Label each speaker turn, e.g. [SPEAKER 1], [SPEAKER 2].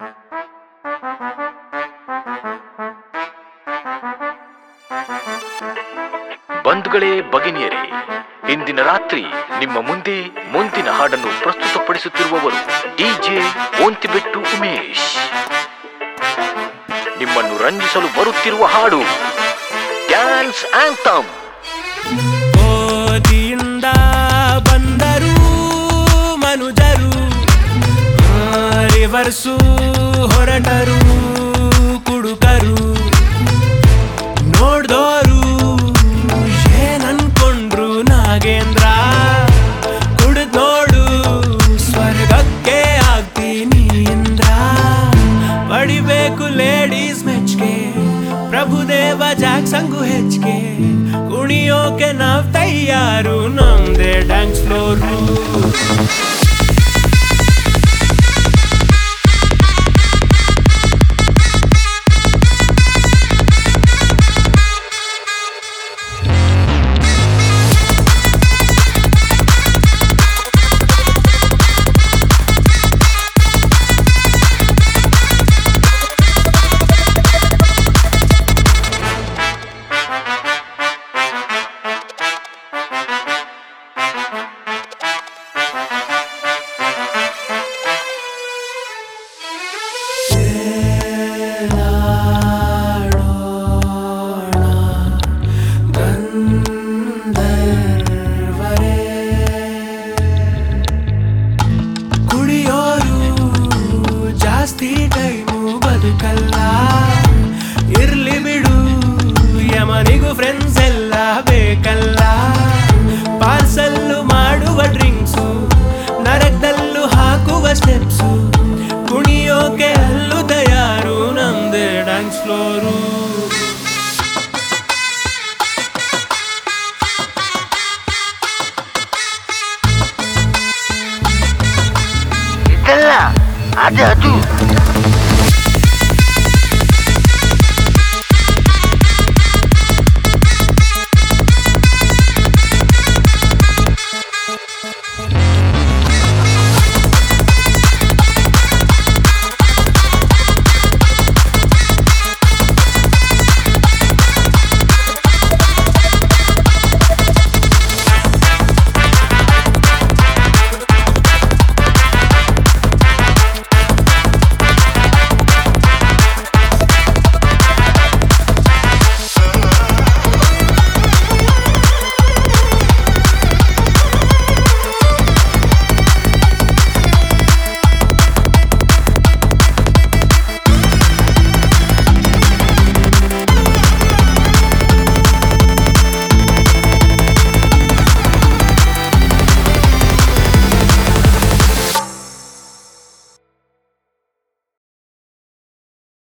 [SPEAKER 1] ಬಂಧುಗಳೇ ಭಗಿನಿಯರೇ ಇಂದಿನ ರಾತ್ರಿ ನಿಮ್ಮ ಮುಂದೆ ಮುಂದಿನ ಹಾಡನ್ನು ಪ್ರಸ್ತುತಪಡಿಸುತ್ತಿರುವವರು ಡಿಜೆ ಓಂತಿಬೆಟ್ಟು ಉಮೇಶ್ ನಿಮ್ಮನ್ನು ರಂಜಿಸಲು ಬರುತ್ತಿರುವ ಹಾಡು ಡ್ಯಾನ್ಸ್ ಆಂಥಮ್
[SPEAKER 2] ಓದಿಯಿಂದ ಬಂದರು ಮನುಜರು ರಿವರ್ಸು ಹೊರಟರು ಕುಡುಕರು ನೋಡ್ದೋರು ಏನನ್ಕೊಂಡ್ರು ನಾಗೇಂದ್ರ ಕುಡಿದ್ ನೋಡು ಸ್ವರ್ಗಕ್ಕೆ ಆಗ್ತೀನಿ ಇಂದ್ರ ಪಡಿಬೇಕು ಲೇಡೀಸ್ ಮೆಚ್ಗೆ ಪ್ರಭುದೇವ ಜಾಕ್ಸಂಗು ಹೆಚ್ಚಿಗೆ ಕುಣಿಯೋಕೆ ನಾವ್ ತಯ್ಯಾರು ನಮ್ದೇ ಡ್ಯಾನ್ಸ್ ಫ್ಲೋರು ಕುಡಿಯೋರು ಜಾಸ್ತಿ ಟೈಮು ಬದುಕಲ್ಲ ಇರ್ಲಿ ಬಿಡು ಯಮನಿಗೂ ಫ್ರೆಂಡ್ಸ್ ಎಲ್ಲ ಬೇಕಲ್ಲ ಪಾರ್ಸಲ್ಲು ಮಾಡುವ ಡ್ರಿಂಕ್ಸು ನರಕದಲ್ಲೂ ಹಾಕುವ ಸ್ಟೆಪ್ಸು ಕುಣಿಯೋಕೆ ಅಲ್ಲೂ ತಯಾರು ನಮ್ದೇ ಡ್ಯಾನ್ಸ್ ಫ್ಲೋರು